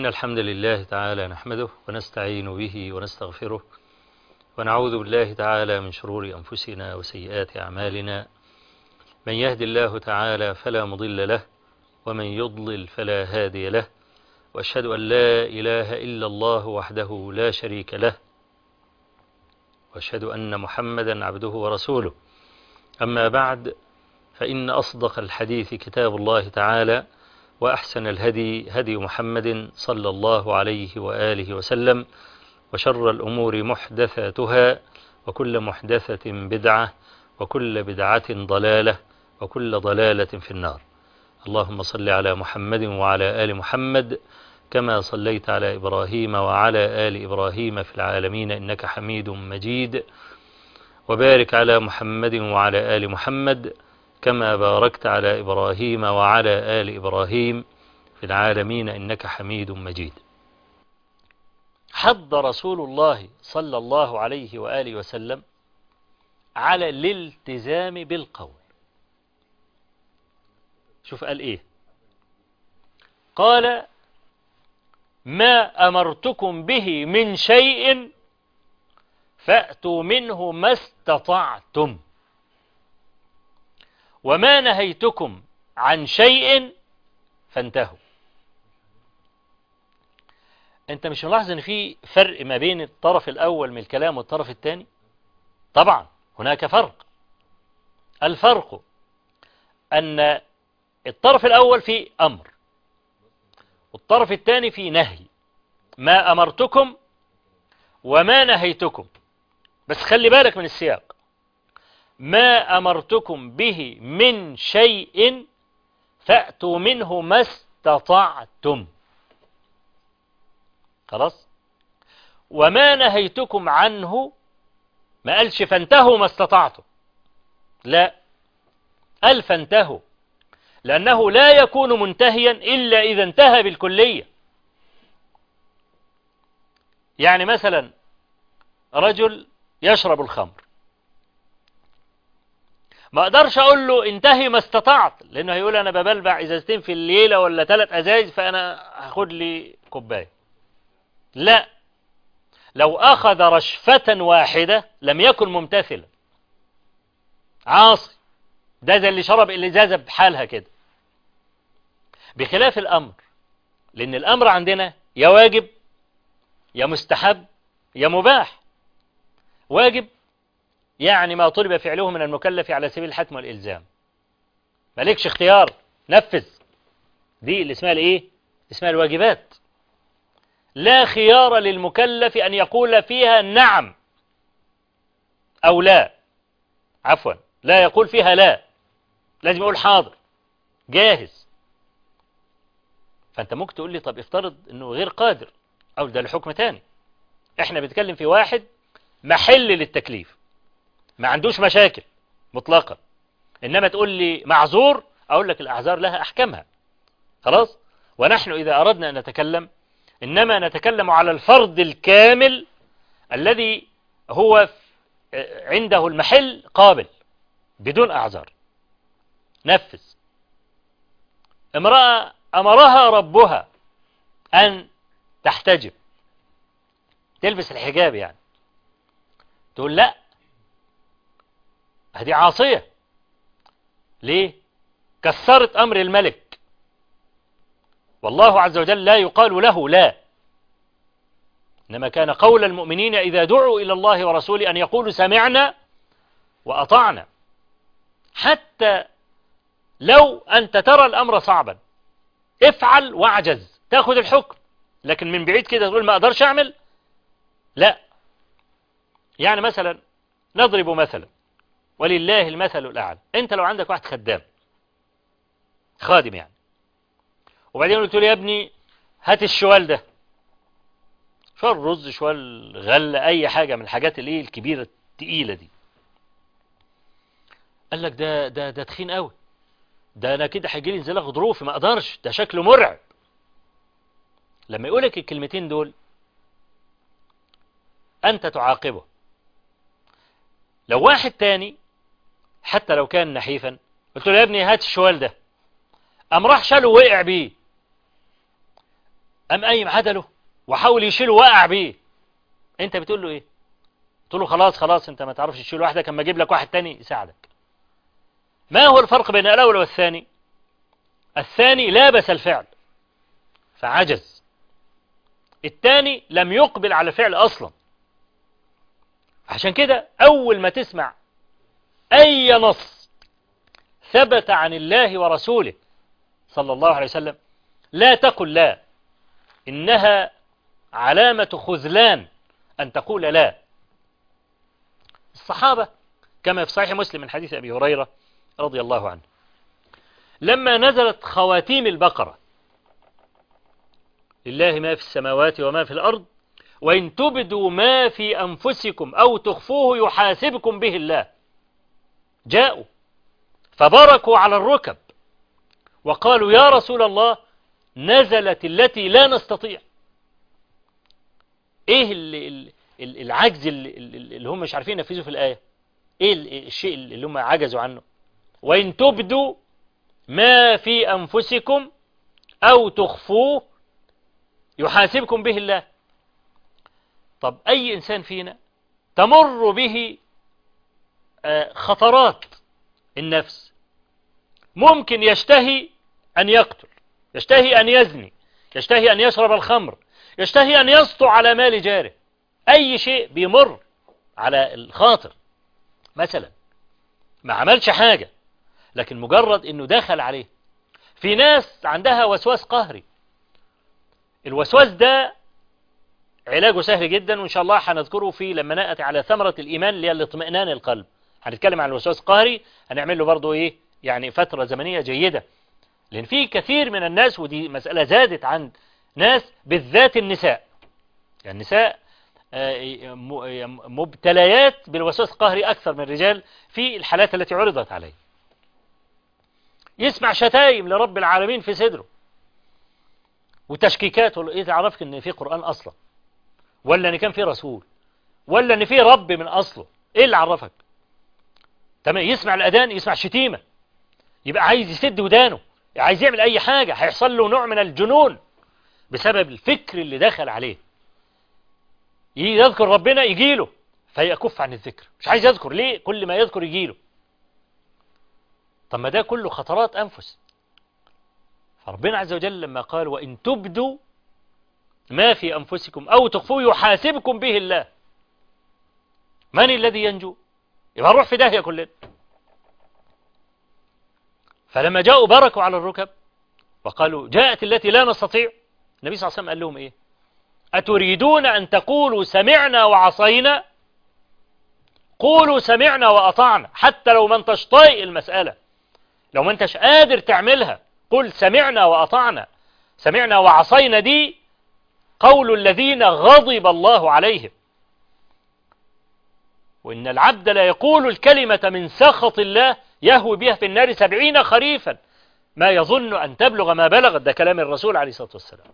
إن الحمد لله تعالى نحمده ونستعين به ونستغفره ونعوذ بالله تعالى من شرور أنفسنا وسيئات أعمالنا من يهد الله تعالى فلا مضل له ومن يضلل فلا هادي له وأشهد أن لا إله إلا الله وحده لا شريك له وأشهد أن محمدا عبده ورسوله أما بعد فإن أصدق الحديث كتاب الله تعالى وأحسن الهدي هدي محمد صلى الله عليه وآله وسلم وشر الأمور محدثاتها وكل محدثة بدعة وكل بدعة ضلالة وكل ضلالة في النار اللهم صل على محمد وعلى آل محمد كما صليت على إبراهيم وعلى آل إبراهيم في العالمين إنك حميد مجيد وبارك على محمد وعلى آل محمد كما باركت على إبراهيم وعلى آل إبراهيم في العالمين إنك حميد مجيد حض رسول الله صلى الله عليه وآله وسلم على الالتزام بالقول شوف قال إيه قال ما أمرتكم به من شيء فأتوا منه ما استطعتم وما نهيتكم عن شيء فانتهوا انت مش ملاحظ ان في فرق ما بين الطرف الاول من الكلام والطرف الثاني طبعا هناك فرق الفرق ان الطرف الاول فيه امر والطرف الثاني فيه نهي ما امرتكم وما نهيتكم بس خلي بالك من السياق ما أمرتكم به من شيء فأتوا منه ما استطعتم خلاص وما نهيتكم عنه ما قالش فانتهوا ما استطعتم لا قال فانتهوا لأنه لا يكون منتهيا إلا إذا انتهى بالكلية يعني مثلا رجل يشرب الخمر ما اقدرش اقول له انتهي ما استطعت لانه هيقول انا ببلبع ازازتين في الليله ولا ثلاث ازايز فانا هاخد لي كوبايه لا لو اخذ رشفه واحده لم يكن ممتثلا عاصي ده زي اللي شرب الازازه بحالها كده بخلاف الامر لان الامر عندنا يا واجب يا مستحب يا مباح واجب يعني ما طلب فعله من المكلف على سبيل الحتم والإلزام مالكش اختيار نفذ دي اللي اسمها الايه اسمها الواجبات لا خيار للمكلف أن يقول فيها نعم أو لا عفوا لا يقول فيها لا لازم يقول حاضر جاهز فأنت ممكن تقول لي طب افترض أنه غير قادر أو ده الحكم تاني احنا بنتكلم في واحد محل للتكليف ما عندوش مشاكل مطلقا إنما تقول لي معذور أقول لك الأعذار لها أحكامها خلاص ونحن إذا أردنا أن نتكلم إنما نتكلم على الفرد الكامل الذي هو عنده المحل قابل بدون أعذار نفذ امرأة أمرها ربها أن تحتجب تلبس الحجاب يعني تقول لا هذه عاصية ليه كسرت أمر الملك والله عز وجل لا يقال له لا إنما كان قول المؤمنين إذا دعوا إلى الله ورسوله أن يقولوا سمعنا وأطعنا حتى لو أنت ترى الأمر صعبا افعل واعجز تاخذ الحكم لكن من بعيد كده تقول ما أقدرش أعمل لا يعني مثلا نضرب مثلا ولله المثل الأعلى أنت لو عندك واحد خدام خادم يعني وبعدين قلت له يا ابني هات الشوال ده شوال رز شوال غلة أي حاجة من الحاجات اللي الكبيرة التقيلة دي قال لك ده ده ده تخين قوي ده انا كده هيجي لي انزلاق غضروفي ما اقدرش ده شكله مرعب لما يقول لك الكلمتين دول انت تعاقبه لو واحد تاني حتى لو كان نحيفا قلت له يا ابني هات الشوال ده قام راح شاله وقع بيه قام قايم عدله وحاول يشيله وقع بيه انت بتقول له ايه تقول له خلاص خلاص انت ما تعرفش تشيل وحدك اما اجيب لك واحد تاني يساعدك ما هو الفرق بين الاول والثاني الثاني لابس الفعل فعجز الثاني لم يقبل على الفعل اصلا عشان كده اول ما تسمع اي نص ثبت عن الله ورسوله صلى الله عليه وسلم لا تقل لا إنها علامة خذلان أن تقول لا الصحابة كما في صحيح مسلم من حديث أبي هريرة رضي الله عنه لما نزلت خواتيم البقرة لله ما في السماوات وما في الأرض وإن تبدوا ما في أنفسكم أو تخفوه يحاسبكم به الله جاءوا فبركوا على الركب وقالوا يا رسول الله نزلت التي لا نستطيع ايه اللي العجز اللي هم مش عارفين ينفذوا في الآية ايه الشيء اللي هم عجزوا عنه وإن تبدوا ما في أنفسكم أو تخفوه يحاسبكم به الله طب أي إنسان فينا تمر به خطرات النفس ممكن يشتهي أن يقتل يشتهي أن يزني يشتهي أن يشرب الخمر يشتهي أن يسطو على مال جاره أي شيء بيمر على الخاطر مثلا ما عملش حاجة لكن مجرد أنه دخل عليه في ناس عندها وسواس قهري الوسواس ده علاجه سهل جدا وإن شاء الله هنذكره في لما نأتي على ثمرة الإيمان اللي هي الاطمئنان القلب هنتكلم عن الوسواس القهري هنعمل له برضه إيه يعني فترة زمنية جيدة لأن في كثير من الناس ودي مسألة زادت عند ناس بالذات النساء يعني النساء مبتليات بالوسواس القهري أكثر من الرجال في الحالات التي عرضت عليه يسمع شتايم لرب العالمين في صدره وتشكيكات ايه تعرفك ان في قرآن اصلا ولا ان كان في رسول ولا ان في رب من اصله ايه اللي عرفك تمام يسمع الاذان يسمع شتيمة يبقى عايز يسد ودانه عايز يعمل اي حاجة هيحصل له نوع من الجنون بسبب الفكر اللي دخل عليه يذكر ربنا يجيله فيكف عن الذكر مش عايز يذكر ليه كل ما يذكر يجيله طب ما ده كله خطرات أنفس فربنا عز وجل لما قال وإن تبدوا ما في أنفسكم أو تخفوه يحاسبكم به الله من الذي ينجو يبقى نروح في داهية كلنا فلما جاءوا بركوا على الركب وقالوا جاءت التي لا نستطيع النبي صلى الله عليه وسلم قال لهم إيه أتريدون أن تقولوا سمعنا وعصينا قولوا سمعنا وأطعنا حتى لو ما انتش طايق المسألة لو ما انتش قادر تعملها قل سمعنا وأطعنا سمعنا وعصينا دي قول الذين غضب الله عليهم وإن العبد لا يقول الكلمة من سخط الله يهوي بها في النار سبعين خريفا ما يظن أن تبلغ ما بلغت ده كلام الرسول عليه الصلاة والسلام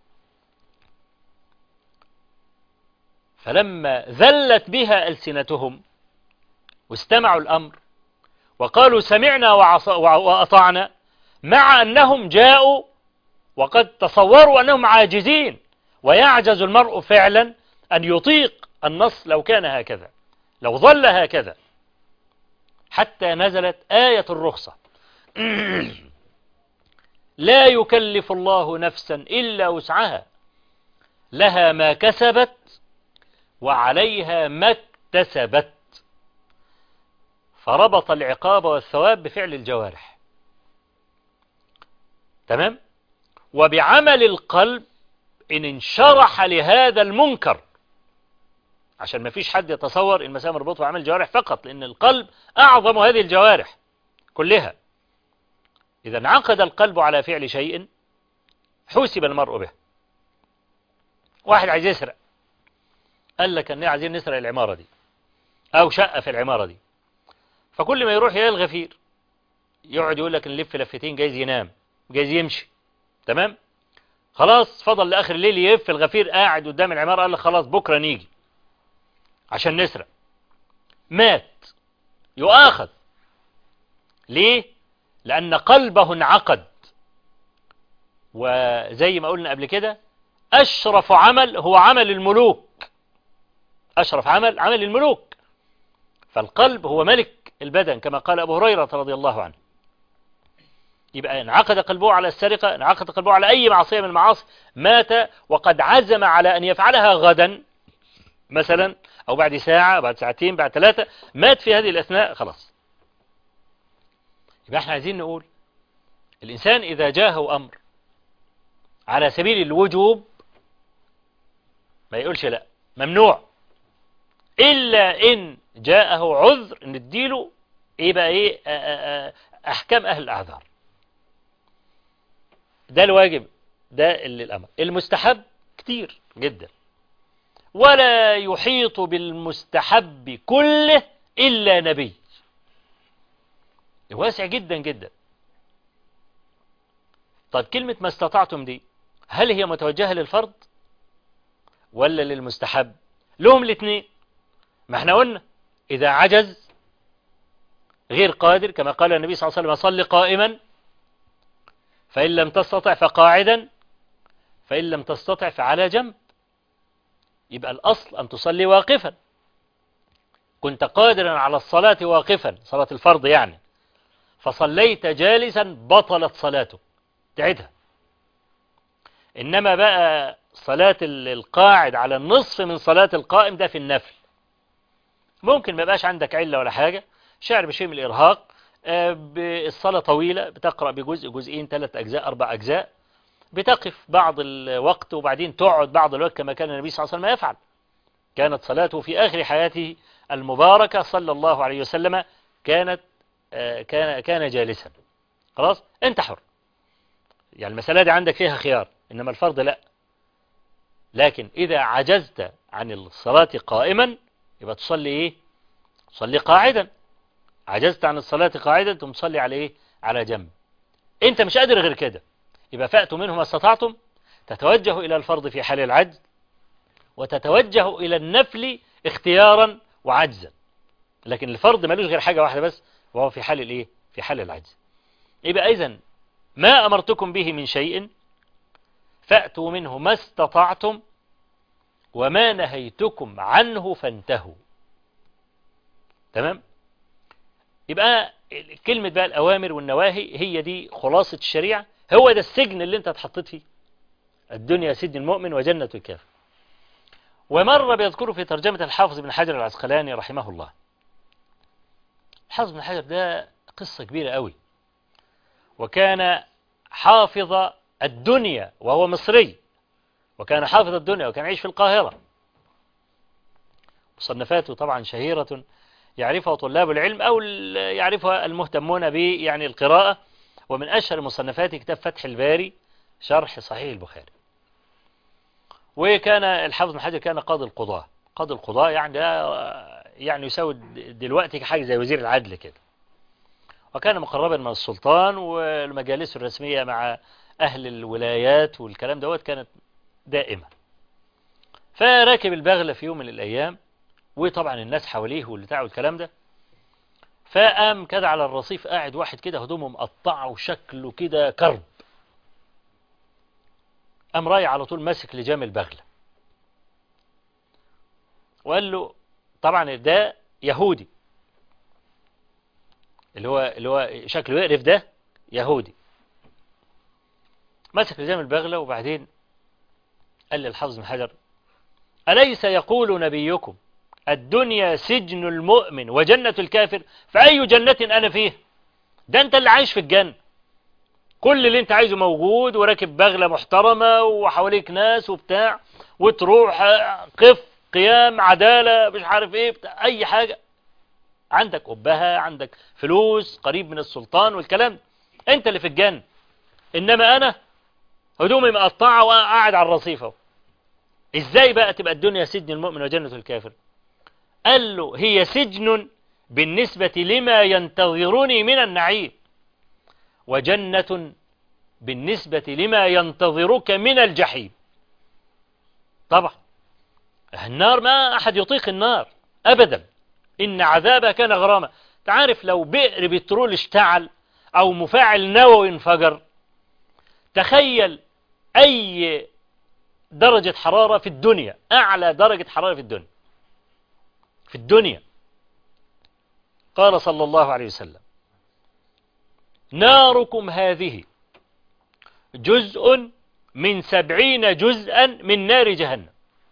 فلما ذلت بها ألسنتهم واستمعوا الأمر وقالوا سمعنا وأطعنا مع أنهم جاءوا وقد تصوروا أنهم عاجزين ويعجز المرء فعلا أن يطيق النص لو كان هكذا لو ظل هكذا حتى نزلت آية الرخصة لا يكلف الله نفسا إلا وسعها لها ما كسبت وعليها ما اكتسبت فربط العقاب والثواب بفعل الجوارح تمام وبعمل القلب إن انشرح لهذا المنكر عشان ما فيش حد يتصور المسألة مربوطة بعمل الجوارح فقط لأن القلب أعظم هذه الجوارح كلها إذا انعقد القلب على فعل شيء حوسب المرء به واحد عايز يسرق قال لك ان عايزين نسرق العمارة دي او شقة في العمارة دي فكل ما يروح يلاقي الغفير يقعد يقول لك نلف لفتين جايز ينام جايز يمشي تمام خلاص فضل لاخر الليل يلف الغفير قاعد قدام العمارة قال لك خلاص بكرة نيجي عشان نسرق مات يؤاخذ ليه لان قلبه انعقد وزي ما قلنا قبل كده أشرف عمل هو عمل الملوك أشرف عمل عمل الملوك فالقلب هو ملك البدن كما قال أبو هريرة رضي الله عنه يبقى انعقد قلبه على السرقة انعقد قلبه على أي معصية من المعاصي مات وقد عزم على أن يفعلها غدا مثلا أو بعد ساعة بعد ساعتين بعد ثلاثة مات في هذه الأثناء خلاص يبقى احنا عايزين نقول الإنسان إذا جاءه أمر على سبيل الوجوب ما يقولش لا ممنوع إلا إن جاءه عذر نديله إيه بقى إيه أحكام أهل الأعذار ده الواجب ده اللي الأمر المستحب كتير جدا ولا يحيط بالمستحب كله إلا نبي واسع جدا جدا طيب كلمة ما استطعتم دي هل هي متوجهة للفرض ولا للمستحب لهم الاثنين ما احنا قلنا إذا عجز غير قادر كما قال النبي صلى الله عليه وسلم صل قائما فإن لم تستطع فقاعدا فإن لم تستطع فعلى جنب يبقى الأصل أن تصلي واقفا كنت قادرا على الصلاة واقفا صلاة الفرض يعني فصليت جالسا بطلت صلاته تعيدها إنما بقى صلاة القاعد على النصف من صلاة القائم ده في النفل ممكن ما يبقاش عندك علة ولا حاجة شعر بشيء من الإرهاق الصلاة طويلة بتقرأ بجزء جزئين ثلاث أجزاء أربع أجزاء بتقف بعض الوقت وبعدين تقعد بعض الوقت كما كان النبي صلى الله عليه وسلم يفعل كانت صلاته في آخر حياته المباركة صلى الله عليه وسلم كانت كان كان جالسا خلاص انت حر يعني المسألة دي عندك فيها خيار إنما الفرض لا لكن إذا عجزت عن الصلاة قائما يبقى تصلي إيه تصلي قاعدا عجزت عن الصلاة قاعدا ثم تصلي على إيه على جنب أنت مش قادر غير كده يبقى فأتوا منه ما استطعتم تتوجه إلى الفرض في حال العجز وتتوجه إلى النفل اختيارا وعجزا لكن الفرض ملوش غير حاجة واحدة بس وهو في حال الإيه في حال العجز يبقى إذن ما أمرتكم به من شيء فأتوا منه ما استطعتم وما نهيتكم عنه فانتهوا تمام يبقى كلمة بقى الأوامر والنواهي هي دي خلاصة الشريعة هو ده السجن اللي انت اتحطيت فيه الدنيا سجن المؤمن وجنة الكافر ومر بيذكره في ترجمة الحافظ بن حجر العسقلاني رحمه الله الحافظ بن حجر ده قصة كبيرة قوي وكان حافظ الدنيا وهو مصري وكان حافظ الدنيا وكان يعيش في القاهرة مصنفاته طبعا شهيرة يعرفها طلاب العلم أو يعرفها المهتمون ب يعني القراءة ومن أشهر مصنفاته كتاب فتح الباري شرح صحيح البخاري وكان الحافظ بن حجر كان قاضي القضاء قاضي القضاء يعني يعني يساوي دلوقتي حاجة زي وزير العدل كده وكان مقربا من السلطان والمجالس الرسمية مع أهل الولايات والكلام دوت كانت دائمة فراكب البغلة في يوم من الأيام وطبعا الناس حواليه والبتاع والكلام ده فقام كده على الرصيف قاعد واحد كده هدومه مقطعه وشكله كده كرب قام رايح على طول ماسك لجام البغلة وقال له طبعا ده يهودي اللي هو اللي هو شكله يقرف ده يهودي مسك لجام البغلة وبعدين قال للحافظ بن حجر أليس يقول نبيكم الدنيا سجن المؤمن وجنة الكافر فأي جنة أنا فيه ده أنت اللي عايش في الجنة كل اللي انت عايزه موجود وراكب بغلة محترمة وحواليك ناس وبتاع وتروح قف قيام عدالة مش عارف ايه بتاع اي حاجة عندك أبها عندك فلوس قريب من السلطان والكلام انت اللي في الجنة انما انا هدومي مقطعة وقاعد على الرصيف ازاي بقى تبقى الدنيا سجن المؤمن وجنة الكافر قال له هي سجن بالنسبة لما ينتظرني من النعيم وجنة بالنسبة لما ينتظرك من الجحيم طبعا النار ما أحد يطيق النار أبدا إن عذابها كان غراما تعرف لو بئر بترول اشتعل أو مفاعل نووي انفجر تخيل أي درجة حرارة في الدنيا أعلى درجة حرارة في الدنيا في الدنيا قال صلى الله عليه وسلم ناركم هذه جزء من سبعين جزءا من نار جهنم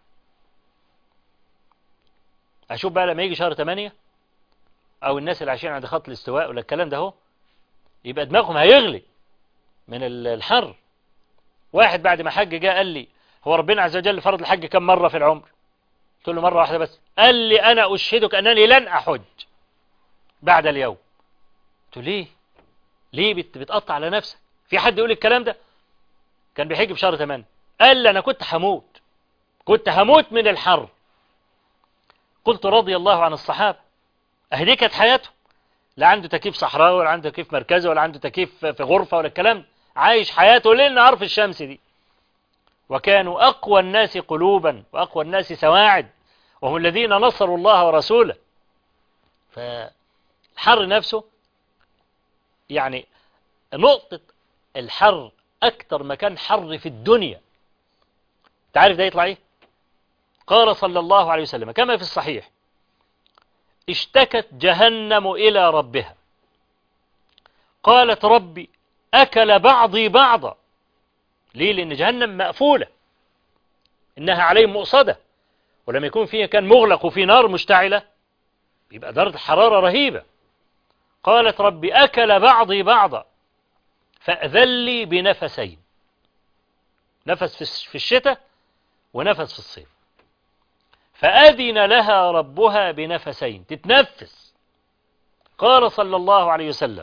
أشوف بقى لما يجي شهر 8 أو الناس اللي عايشين عند خط الاستواء ولا الكلام ده هو يبقى دماغهم هيغلي من الحر واحد بعد ما حج جاء قال لي هو ربنا عز وجل فرض الحج كم مرة في العمر قلت له مرة واحدة بس قال لي أنا أشهدك أنني لن أحج بعد اليوم قلت له ليه ليه بت- بتقطع على نفسك في حد يقول الكلام ده كان بيحج في شهر 8 قال لي أنا كنت هموت كنت هموت من الحر قلت رضي الله عن الصحابة أهدي كانت حياتهم لا عنده تكييف صحراوي ولا عنده تكييف مركزي ولا عنده تكييف في غرفة ولا الكلام ده عايش حياته ليل نهار في الشمس دي وكانوا أقوى الناس قلوبا وأقوى الناس سواعد وهم الذين نصروا الله ورسوله فالحر نفسه يعني نقطة الحر أكتر مكان حر في الدنيا تعرف ده يطلع إيه قال صلى الله عليه وسلم كما في الصحيح اشتكت جهنم إلى ربها قالت ربي أكل بعضي بعضا ليه لأن جهنم مقفولة إنها عليهم مؤصدة ولما يكون فيها كان مغلق وفي نار مشتعلة يبقى درجة حرارة رهيبة قالت ربي أكل بعضي بعضا فأذن لي بنفسين نفس في- في الشتاء ونفس في الصيف فأذن لها ربها بنفسين تتنفس قال صلى الله عليه وسلم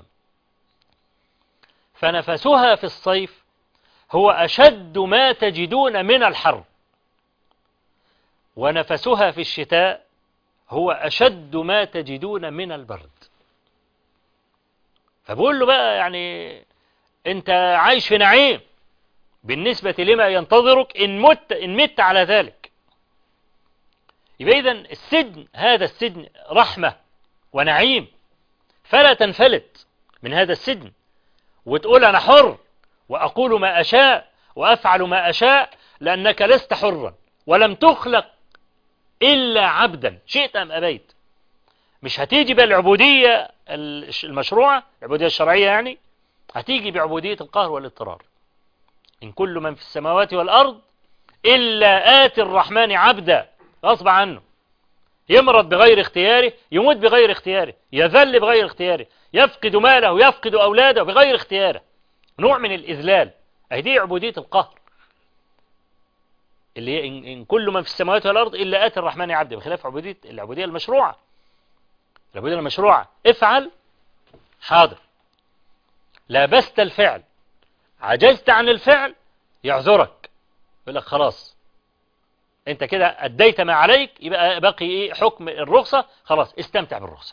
فنفسها في الصيف هو أشد ما تجدون من الحر ونفسها في الشتاء هو أشد ما تجدون من البرد فبقول له بقى يعني أنت عايش في نعيم بالنسبة لما ينتظرك إن مت, إن مت على ذلك يبقى إذن السجن هذا السجن رحمة ونعيم فلا تنفلت من هذا السجن وتقول أنا حر وأقول ما أشاء وأفعل ما أشاء لأنك لست حرا ولم تخلق إلا عبدا شئت أم أبيت مش هتيجي بالعبودية المشروعة العبودية الشرعية يعني هتيجي بعبودية القهر والاضطرار إن كل من في السماوات والأرض إلا آتي الرحمن عبدا غصب عنه يمرض بغير اختياره يموت بغير اختياره يذل بغير اختياره يفقد ماله يفقد أولاده بغير اختياره نوع من الإذلال أهي دي عبودية القهر اللي هي إن, إن كل من في السماوات والأرض إلا آتي الرحمن عبدا بخلاف عبودية العبودية المشروعة العبودية المشروعة افعل حاضر لابست الفعل عجزت عن الفعل يعذرك يقول لك خلاص انت كده اديت ما عليك يبقى باقي ايه حكم الرخصة خلاص استمتع بالرخصة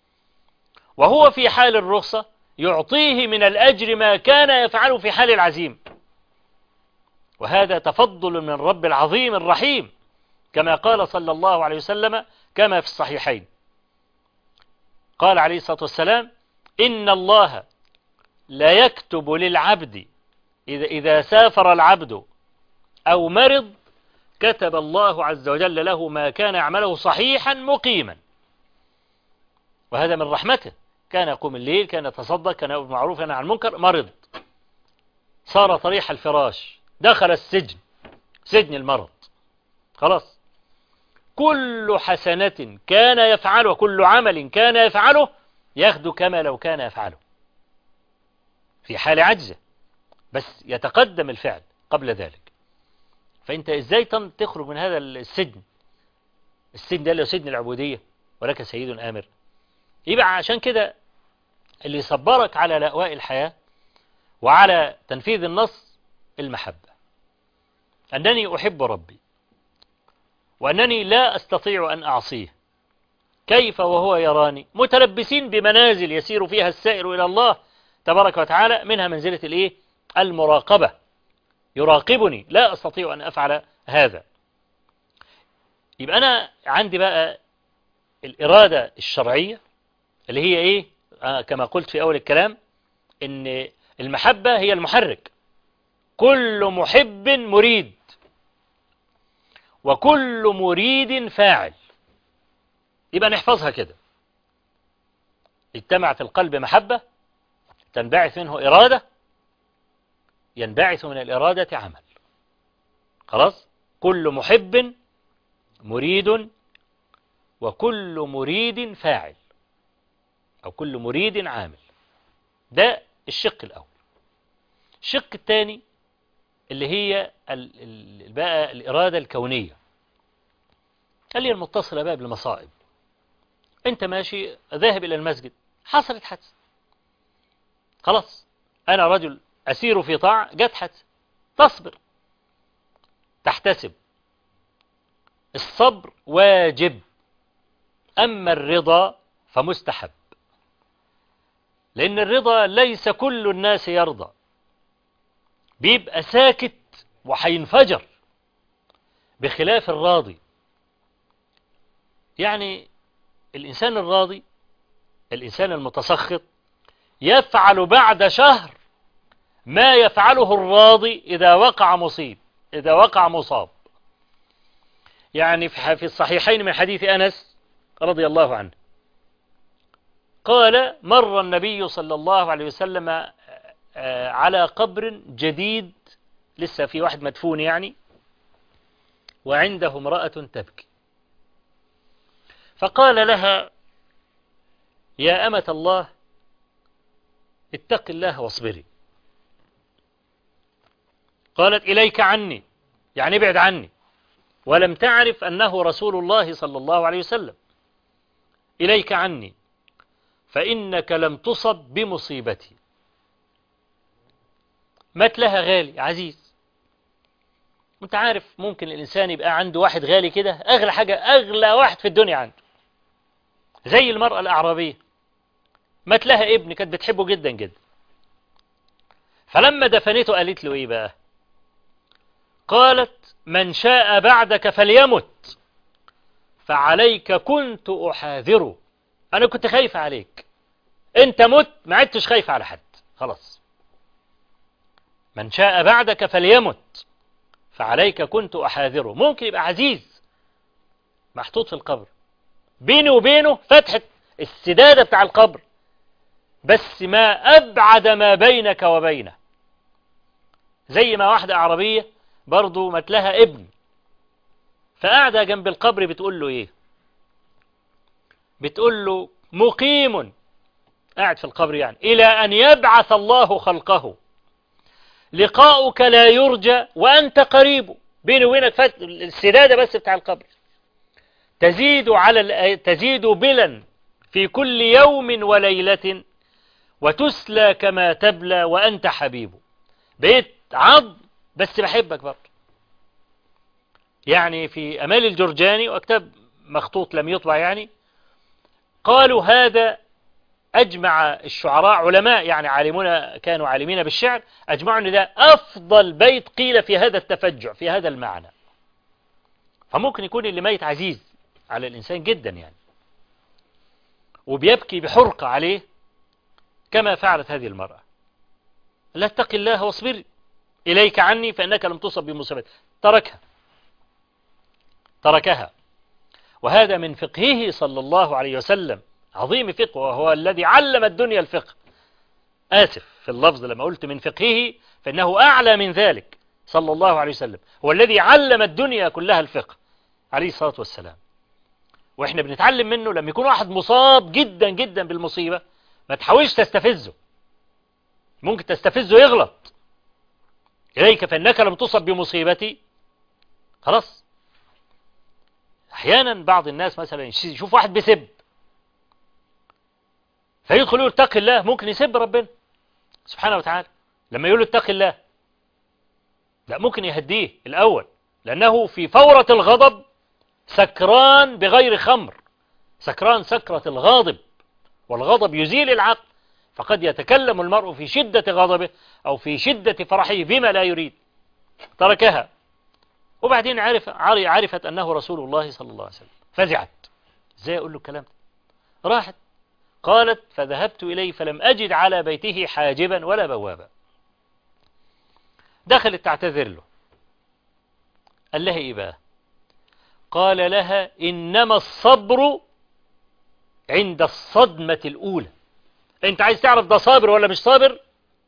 وهو في حال الرخصة يعطيه من الأجر ما كان يفعله في حال العزيم وهذا تفضل من رب العظيم الرحيم كما قال صلى الله عليه وسلم كما في الصحيحين قال عليه الصلاة والسلام إن الله لا يكتب للعبد إذا, إذا سافر العبد أو مرض كتب الله عز وجل له ما كان يعمله صحيحا مقيما وهذا من رحمته كان يقوم الليل كان يتصدق كان يأمر بالمعروف كان عن المنكر مرض صار طريح الفراش دخل السجن سجن المرض خلاص كل حسنة كان يفعله كل عمل كان يفعله ياخذ كما لو كان يفعله في حال عجزه بس يتقدم الفعل قبل ذلك فانت ازاي تخرج من هذا السجن السجن ده اللي هو سجن العبودية ولك سيد آمر يبقى عشان كده اللي يصبرك على لأواء الحياة وعلى تنفيذ النص المحبة أنني أحب ربي وأنني لا أستطيع أن أعصيه كيف وهو يراني متلبسين بمنازل يسير فيها السائر إلى الله تبارك وتعالى منها منزلة الإيه؟ المراقبة يراقبني لا أستطيع أن أفعل هذا يبقى أنا عندي بقى الإرادة الشرعية اللي هي إيه آه كما قلت في أول الكلام إن المحبة هي المحرك كل محب مريد وكل مريد فاعل يبقى نحفظها كده اجتمع في القلب محبة تنبعث منه إرادة ينبعث من الإرادة عمل خلاص كل محب مريد وكل مريد فاعل أو كل مريد عامل ده الشق الأول الشق الثاني اللي هي بقى الإرادة الكونية اللي هي المتصلة بقى بالمصائب انت ماشي ذاهب إلى المسجد حصلت حادثة خلاص أنا رجل أسير في طاعة جت حادثة تصبر تحتسب الصبر واجب أما الرضا فمستحب لأن الرضا ليس كل الناس يرضى بيبقى ساكت وحينفجر بخلاف الراضي يعني الإنسان الراضي الإنسان المتسخط يفعل بعد شهر ما يفعله الراضي إذا وقع مصيب إذا وقع مصاب يعني في الصحيحين من حديث أنس رضي الله عنه قال مر النبي صلى الله عليه وسلم على قبر جديد لسه في واحد مدفون يعني وعنده امرأة تبكي فقال لها يا أمة الله اتق الله واصبري قالت إليك عني يعني ابعد عني ولم تعرف أنه رسول الله صلى الله عليه وسلم إليك عني فإنك لم تصب بمصيبتي مات لها غالي عزيز انت عارف ممكن الإنسان يبقى عنده واحد غالي كده أغلى حاجة أغلى واحد في الدنيا عنده زي المرأة الأعرابية مات لها ابن كانت بتحبه جدا جدا فلما دفنته قالت له ايه بقى قالت من شاء بعدك فليمت فعليك كنت أحاذره أنا كنت خايف عليك أنت مت ما عدتش خايف على حد خلاص من شاء بعدك فليمت فعليك كنت أحاذره ممكن يبقى عزيز محطوط في القبر بيني وبينه فتحة السدادة بتاع القبر بس ما أبعد ما بينك وبينه زي ما واحدة عربية برضو مات لها ابن فقاعدة جنب القبر بتقول له ايه بتقول له مقيم قاعد في القبر يعني إلى أن يبعث الله خلقه لقاؤك لا يرجى وأنت قريب بيني وبينك فت... السدادة بس بتاع القبر تزيد على تزيد بلا في كل يوم وليلة وتسلى كما تبلى وأنت حبيب بقيت عض بس بحبك برضه يعني في أمال الجرجاني وكتاب مخطوط لم يطبع يعني قالوا هذا أجمع الشعراء علماء يعني عالمون كانوا عالمين بالشعر أجمعوا أن ده أفضل بيت قيل في هذا التفجع في هذا المعنى فممكن يكون اللي ميت عزيز على الإنسان جدا يعني وبيبكي بحرقة عليه كما فعلت هذه المرأة لا اتق الله واصبر إليك عني فإنك لم تصب بمصيبة تركها تركها وهذا من فقهه صلى الله عليه وسلم عظيم فقه وهو الذي علم الدنيا الفقه آسف في اللفظ لما قلت من فقهه فإنه أعلى من ذلك صلى الله عليه وسلم هو الذي علم الدنيا كلها الفقه عليه الصلاة والسلام وإحنا بنتعلم منه لما يكون واحد مصاب جدا جدا بالمصيبة ما تحاولش تستفزه ممكن تستفزه يغلط إليك فإنك لم تصب بمصيبتي خلاص أحيانا بعض الناس مثلا يشوف واحد بيسب فيدخل يقول اتق الله ممكن يسب ربنا سبحانه وتعالى لما يقول اتق الله لا ممكن يهديه الأول لأنه في فورة الغضب سكران بغير خمر سكران سكرة الغاضب والغضب يزيل العقل فقد يتكلم المرء في شدة غضبه أو في شدة فرحه بما لا يريد تركها وبعدين عرف عرفت أنه رسول الله صلى الله عليه وسلم فزعت ازاي أقول له الكلام ده راحت قالت فذهبت إليه فلم أجد على بيته حاجبا ولا بوابا دخلت تعتذر له قال لها إيه بقى قال لها إنما الصبر عند الصدمة الأولى أنت عايز تعرف ده صابر ولا مش صابر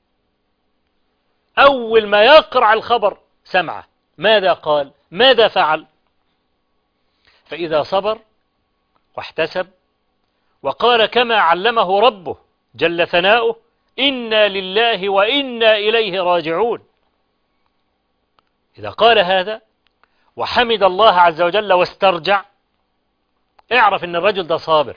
أول ما يقرع الخبر سمعه ماذا قال ماذا فعل فإذا صبر واحتسب وقال كما علمه ربه جل ثناؤه إنا لله وإنا إليه راجعون إذا قال هذا وحمد الله عز وجل واسترجع اعرف ان الرجل ده صابر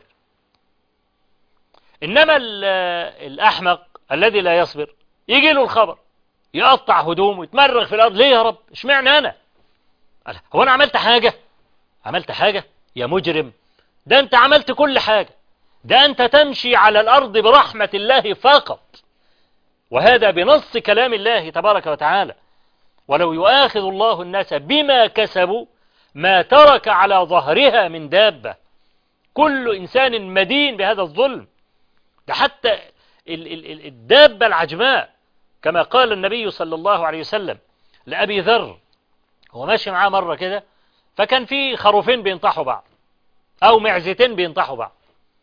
انما الاحمق الذي لا يصبر يجي له الخبر يقطع هدومه يتمرغ في الارض ليه يا رب اشمعنى انا هو انا عملت حاجة عملت حاجة يا مجرم ده انت عملت كل حاجة ده انت تمشي على الارض برحمة الله فقط وهذا بنص كلام الله تبارك وتعالى ولو يؤاخذ الله الناس بما كسبوا ما ترك على ظهرها من دابة كل إنسان مدين بهذا الظلم ده حتى الدابة العجماء كما قال النبي صلى الله عليه وسلم لأبي ذر هو ماشي معاه مرة كده فكان في خروفين بينطحوا بعض أو معزتين بينطحوا بعض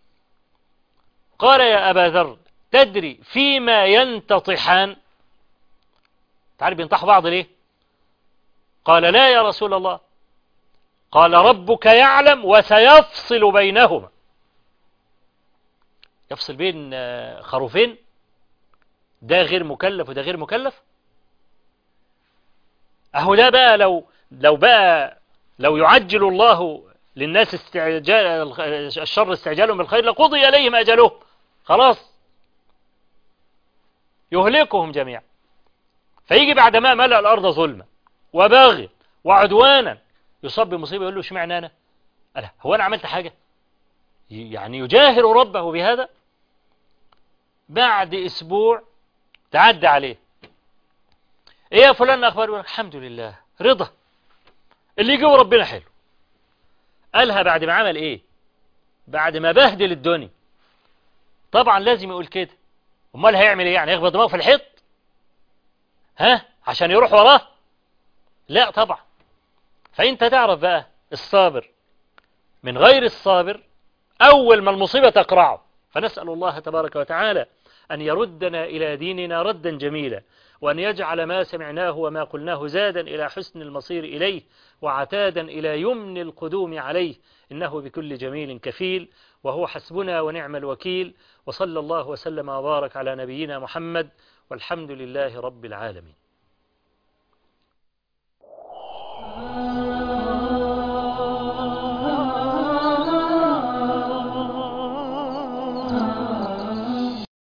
قال يا أبا ذر تدري فيما ينتطحان تعرف بينطحوا بعض ليه قال لا يا رسول الله قال ربك يعلم وسيفصل بينهما يفصل بين خروفين ده غير مكلف وده غير مكلف اهو ده بقى لو لو بقى لو يعجل الله للناس استعجال الشر استعجالهم بالخير لقضي اليهم اجلهم خلاص يهلكهم جميعا فيجي بعد ما ملأ الارض ظلما وباغي وعدوانا يصاب بمصيبه يقول له اشمعنى انا ألا هو انا عملت حاجه يعني يجاهر ربه بهذا بعد اسبوع تعدى عليه ايه يا فلان اخبار يقول الحمد لله رضا اللي يجيبه ربنا حلو قالها بعد ما عمل ايه بعد ما بهدل الدنيا طبعا لازم يقول كده امال هيعمل ايه يعني يخبط دماغه في الحيط ها عشان يروح وراه لا طبعا فانت تعرف بقى الصابر من غير الصابر اول ما المصيبة تقرعه فنسأل الله تبارك وتعالى أن يردنا إلى ديننا ردا جميلا وأن يجعل ما سمعناه وما قلناه زادا إلى حسن المصير إليه وعتادا إلى يمن القدوم عليه إنه بكل جميل كفيل وهو حسبنا ونعم الوكيل وصلى الله وسلم وبارك على نبينا محمد والحمد لله رب العالمين